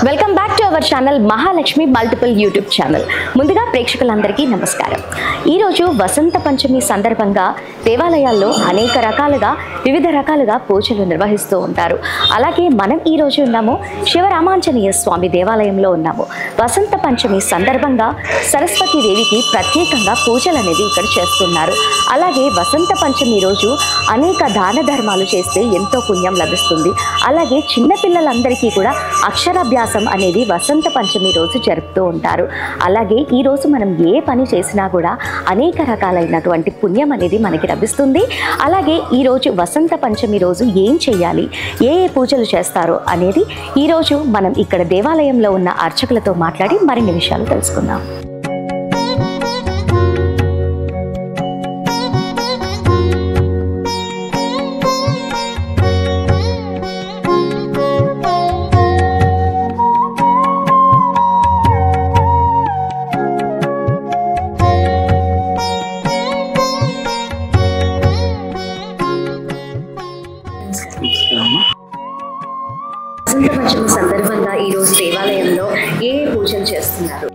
welcome back to our channel Mahalakshmi multiple YouTube channel ముందుగా ప్రేక్షకులందరికీ నమస్కారం ఈరోజు వసంత పంచమి సందర్భంగా దేవాలయాల్లో అనేక రకాలుగా వివిధ రకాలుగా పూజలు నిర్వహిస్తూ ఉంటారు అలాగే మనం ఈ రోజు ఉన్నాము శివరామాంజనేయ స్వామి దేవాలయంలో ఉన్నాము వసంత పంచమి సందర్భంగా సరస్వతి దేవికి ప్రత్యేకంగా పూజలు అనేది ఇక్కడ చేస్తున్నారు అలాగే వసంత పంచమి రోజు అనేక దాన ధర్మాలు చేస్తే ఎంతో పుణ్యం లభిస్తుంది అలాగే చిన్నపిల్లలందరికీ కూడా అక్షరాభ్యాసం అనేది వసంత పంచమి రోజు జరుపుతూ ఉంటారు అలాగే ఈ రోజు మనం ఏ పని చేసినా కూడా అనేక రకాలైనటువంటి పుణ్యం అనేది మనకి లభిస్తుంది అలాగే ఈ రోజు వసంత పంచమి రోజు ఏం చేయాలి ఏ ఏ పూజలు చేస్తారో అనేది ఈ రోజు మనం ఇక్కడ దేవాలయంలో ఉన్న అర్చకులతో మాట్లాడి మరిన్ని విషయాలు తెలుసుకుందాం వసంత పంచమి సందర్భంగా ఈ రోజు దేవాలయంలో ఏ ఏ పూజలు చేస్తున్నారు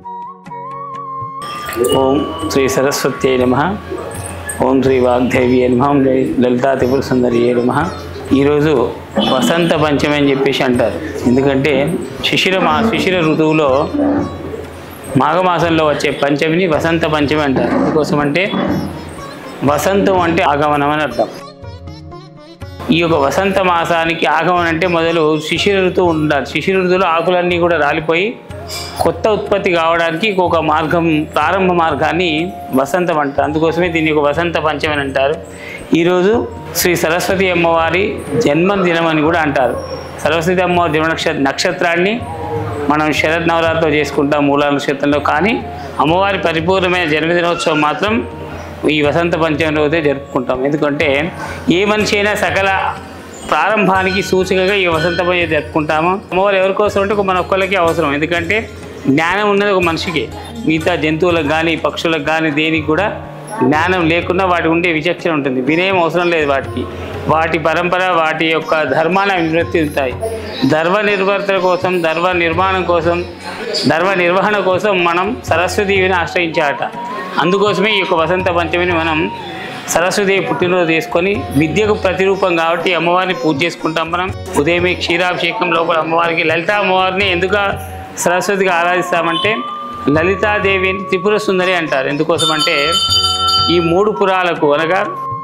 ఓం శ్రీ సరస్వత్యై నమ ఓం శ్రీ వాగ్దేవి నమ ఓం శ్రీ లలితా త్రిపుర సుందరి నమ ఈరోజు వసంత పంచమి అని చెప్పేసి అంటారు ఎందుకంటే శిశిర మా శిశిర ఋతువులో మాఘమాసంలో వచ్చే పంచమిని వసంత పంచమి అంటారు ఎందుకోసం అంటే వసంతం అంటే ఆగమనం అని అర్థం ఈ యొక్క వసంత మాసానికి ఆగమనం అంటే మొదలు శిశిర ఋతువు ఉండాలి శిశిర ఋతువులో ఆకులన్నీ కూడా రాలిపోయి కొత్త ఉత్పత్తి కావడానికి ఒక మార్గం ప్రారంభ మార్గాన్ని వసంతం అంటారు అందుకోసమే దీన్ని ఒక వసంత పంచమి అని అంటారు ఈరోజు శ్రీ సరస్వతి అమ్మవారి జన్మదినం అని కూడా అంటారు సరస్వతి అమ్మవారి జన్మ నక్ష నక్షత్రాన్ని మనం శరద్ నవరాత్రిలో చేసుకుంటాం మూలా నక్షత్రంలో కానీ అమ్మవారి పరిపూర్ణమైన జన్మదినోత్సవం మాత్రం ఈ వసంత పంచమి రోజే జరుపుకుంటాం ఎందుకంటే ఏ మనిషి అయినా సకల ప్రారంభానికి సూచికగా ఈ వసంత పంచమి జరుపుకుంటాము అమ్మవారు ఎవరి కోసం అంటే ఒక మన ఒక్కళ్ళకి అవసరం ఎందుకంటే జ్ఞానం ఉన్నది ఒక మనిషికి మిగతా జంతువులకు కానీ పక్షులకు కానీ దేనికి కూడా జ్ఞానం లేకుండా వాటి ఉండే విచక్షణ ఉంటుంది వినయం అవసరం లేదు వాటికి వాటి పరంపర వాటి యొక్క ధర్మాన్ని అభివృద్ధి ఉంటాయి ధర్మ నిర్వర్తన కోసం ధర్మ నిర్మాణం కోసం ధర్మ నిర్వహణ కోసం మనం సరస్వతీవిని ఆశ్రయించాట అందుకోసమే ఈ యొక్క వసంత పంచమిని మనం సరస్వదేవి పుట్టినరోజు చేసుకొని విద్యకు ప్రతిరూపం కాబట్టి అమ్మవారిని పూజ చేసుకుంటాం మనం ఉదయమే క్షీరాభిషేకం లోపల అమ్మవారికి లలిత అమ్మవారిని ఎందుకు సరస్వతిగా ఆరాధిస్తామంటే లలితాదేవి అని త్రిపుర సుందరి అంటారు ఎందుకోసం అంటే ఈ మూడు పురాలకు అనగా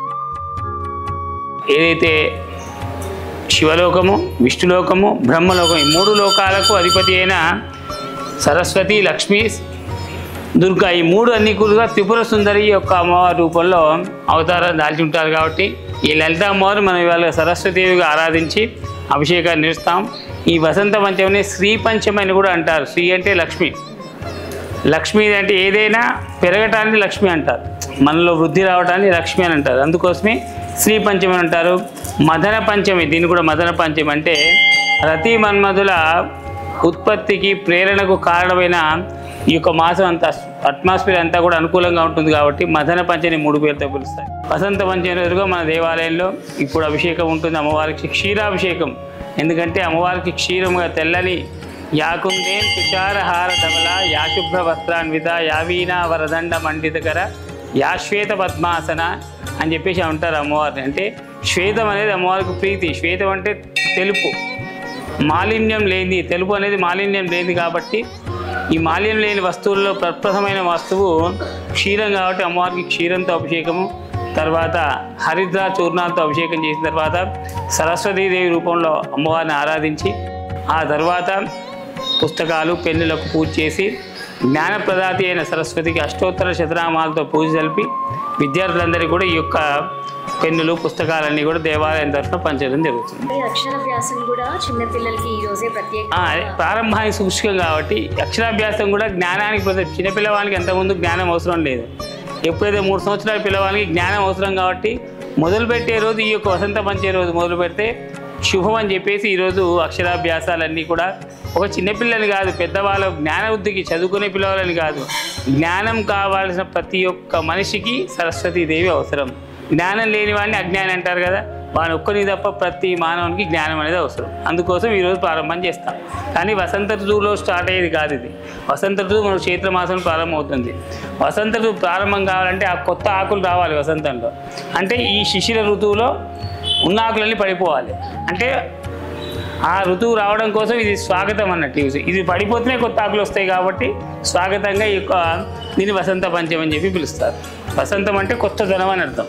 ఏదైతే శివలోకము విష్ణులోకము బ్రహ్మలోకం ఈ మూడు లోకాలకు అధిపతి అయిన సరస్వతి లక్ష్మి దుర్గా ఈ మూడు అన్ని కూడా త్రిపుర సుందరి యొక్క అమ్మవారి రూపంలో అవతారం దాల్చి ఉంటారు కాబట్టి ఈ లలిత అమ్మవారు మనం ఇవాళ సరస్వతీదేవిగా ఆరాధించి అభిషేకాన్ని నిర్స్తాం ఈ వసంత పంచమిని శ్రీ పంచమి అని కూడా అంటారు శ్రీ అంటే లక్ష్మి లక్ష్మి అంటే ఏదైనా పెరగటాన్ని లక్ష్మి అంటారు మనలో వృద్ధి రావటాన్ని లక్ష్మి అని అంటారు అందుకోసమే శ్రీ పంచమి అని అంటారు మదన పంచమి దీన్ని కూడా మదన పంచమి అంటే రతి మన్మధుల ఉత్పత్తికి ప్రేరణకు కారణమైన ఈ యొక్క మాసం అంతా అట్మాస్ఫియర్ అంతా కూడా అనుకూలంగా ఉంటుంది కాబట్టి మదన పంచని మూడు పేరుతో పిలుస్తారు వసంత పంచమి రోజుగా మన దేవాలయంలో ఇప్పుడు అభిషేకం ఉంటుంది అమ్మవారికి క్షీరాభిషేకం ఎందుకంటే అమ్మవారికి క్షీరముగా తెల్లని యాకుందేన్ తుషారహార ధవల యాశుభ్ర వస్త్రాన్విత యావీనా వరదండ మండితకర యాశ్వేత పద్మాసన అని చెప్పేసి అంటారు అమ్మవారిని అంటే శ్వేతం అనేది అమ్మవారికి ప్రీతి శ్వేతం అంటే తెలుపు మాలిన్యం లేనిది తెలుపు అనేది మాలిన్యం లేనిది కాబట్టి ఈ మాలిన్యం లేని వస్తువుల్లో ప్రప్రథమైన వస్తువు క్షీరం కాబట్టి అమ్మవారికి క్షీరంతో అభిషేకము తర్వాత హరిద్ర చూర్ణాలతో అభిషేకం చేసిన తర్వాత సరస్వతీదేవి రూపంలో అమ్మవారిని ఆరాధించి ఆ తర్వాత పుస్తకాలు పెన్నులకు పూజ చేసి జ్ఞానప్రదాతి అయిన సరస్వతికి అష్టోత్తర శతనామాలతో పూజ జరిపి విద్యార్థులందరికీ కూడా ఈ యొక్క పెన్నులు పుస్తకాలన్నీ కూడా దేవాలయం తరఫున పంచడం జరుగుతుంది అక్షరాభ్యాసం కూడా చిన్నపిల్లలకి ఈ రోజే ప్రత్యేక ఆ, అదే ప్రారంభానికి సూచికం కాబట్టి అక్షరాభ్యాసం కూడా జ్ఞానానికి ప్రతి చిన్న పిల్లవానికి ఎంతకుముందు జ్ఞానం అవసరం లేదు ఎప్పుడైతే మూడు సంవత్సరాల పిల్లవానికి జ్ఞానం అవసరం కాబట్టి మొదలు పెట్టే రోజు ఈ యొక్క వసంత పంచే రోజు మొదలు పెడితే శుభం అని చెప్పేసి ఈరోజు అక్షరాభ్యాసాలన్నీ కూడా ఒక చిన్నపిల్లని కాదు పెద్దవాళ్ళ జ్ఞాన వృద్ధికి చదువుకునే పిల్లవాళ్ళని కాదు జ్ఞానం కావాల్సిన ప్రతి ఒక్క మనిషికి సరస్వతీదేవి అవసరం జ్ఞానం లేని వాడిని అజ్ఞాని అంటారు కదా వాని ఒక్కరికి తప్ప ప్రతి మానవునికి జ్ఞానం అనేది అవసరం అందుకోసం ఈరోజు ప్రారంభం చేస్తాం కానీ వసంత ఋతువులో స్టార్ట్ అయ్యేది కాదు ఇది వసంత ఋతువు మన చైత్రమాసం ప్రారంభమవుతుంది వసంత ఋతువు ప్రారంభం కావాలంటే ఆ కొత్త ఆకులు రావాలి వసంతంలో అంటే ఈ శిశిర ఋతువులో ఉన్న ఆకులన్నీ పడిపోవాలి అంటే ఆ ఋతువు రావడం కోసం ఇది స్వాగతం అన్నట్టు ఇది- ఇది పడిపోతేనే కొత్త ఆకులు వస్తాయి కాబట్టి స్వాగతంగా ఈ యొక్క దీన్ని వసంత పంచమి అని చెప్పి పిలుస్తారు వసంతం అంటే కొత్త ధనం అని అర్థం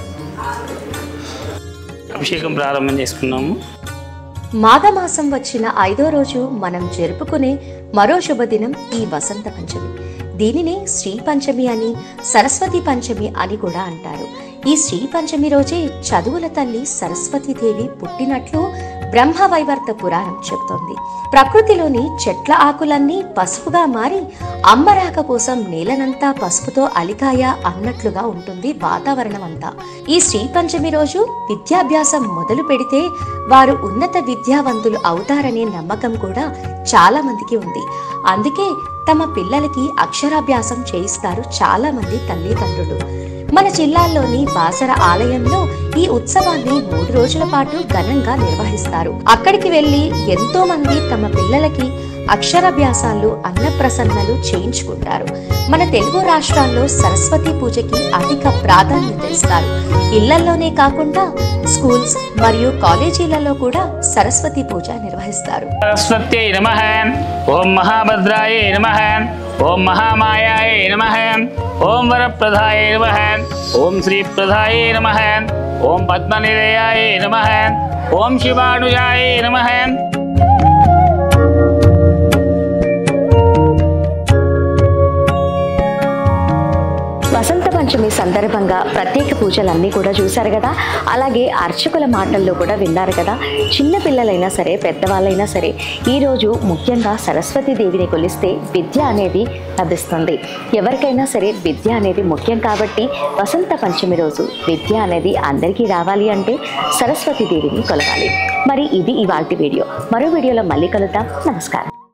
అభిషేకం ప్రారంభం చేసుకున్నాము మాఘమాసం వచ్చిన ఐదో రోజు మనం జరుపుకునే మరో శుభదినం ఈ వసంత పంచమి దీనిని శ్రీ పంచమి అని సరస్వతి పంచమి అని కూడా అంటారు ఈ శ్రీ పంచమి రోజే చదువుల తల్లి సరస్వతీదేవి పుట్టినట్లు బ్రహ్మవైవర్త పురాణం చెబుతోంది ప్రకృతిలోని చెట్ల ఆకులన్నీ పసుపుగా మారి అమ్మరాక కోసం నేలనంతా పసుపుతో అలికాయ అన్నట్లుగా ఉంటుంది వాతావరణం అంతా ఈ శ్రీ పంచమి రోజు విద్యాభ్యాసం మొదలు పెడితే వారు ఉన్నత విద్యావంతులు అవుతారనే నమ్మకం కూడా చాలా మందికి ఉంది అందుకే తమ పిల్లలకి అక్షరాభ్యాసం చేయిస్తారు చాలా మంది తల్లిదండ్రులు మన జిల్లాల్లోని బాసర ఆలయంలో ఈ ఉత్సవాన్ని మూడు రోజుల పాటు ఘనంగా నిర్వహిస్తారు అక్కడికి వెళ్లి ఎంతో మంది తమ పిల్లలకి అక్షరాభ్యాసాలు అన్నప్రసన్నలు చేయించుకుంటారు మన తెలుగు రాష్ట్రాల్లో సరస్వతి పూజకి అధిక ప్రాధాన్యత ఇస్తారు ఇళ్లల్లోనే కాకుండా స్కూల్స్ మరియు కాలేజీలలో కూడా సరస్వతి పూజ నిర్వహిస్తారు సరస్వత్యై నమ ఓం మహాభద్రాయ నమ ఓం మహామాయాయ నమ ఓం వరప్రదాయ నమ ఓం శ్రీప్రదాయ నమ ఓం పద్మనిలయాయ నమ ఓం శివానుజాయ నమ వసంత పంచమి సందర్భంగా ప్రత్యేక పూజలన్నీ కూడా చూశారు కదా అలాగే అర్చకుల మాటల్లో కూడా విన్నారు కదా చిన్న పిల్లలైనా సరే పెద్దవాళ్ళైనా సరే ఈరోజు ముఖ్యంగా సరస్వతి దేవిని కొలిస్తే విద్య అనేది లభిస్తుంది ఎవరికైనా సరే విద్య అనేది ముఖ్యం కాబట్టి వసంత పంచమి రోజు విద్య అనేది అందరికీ రావాలి అంటే సరస్వతి దేవిని కొలవాలి మరి ఇది ఇవాల్టి వీడియో మరో వీడియోలో మళ్ళీ కలుద్దాం నమస్కారం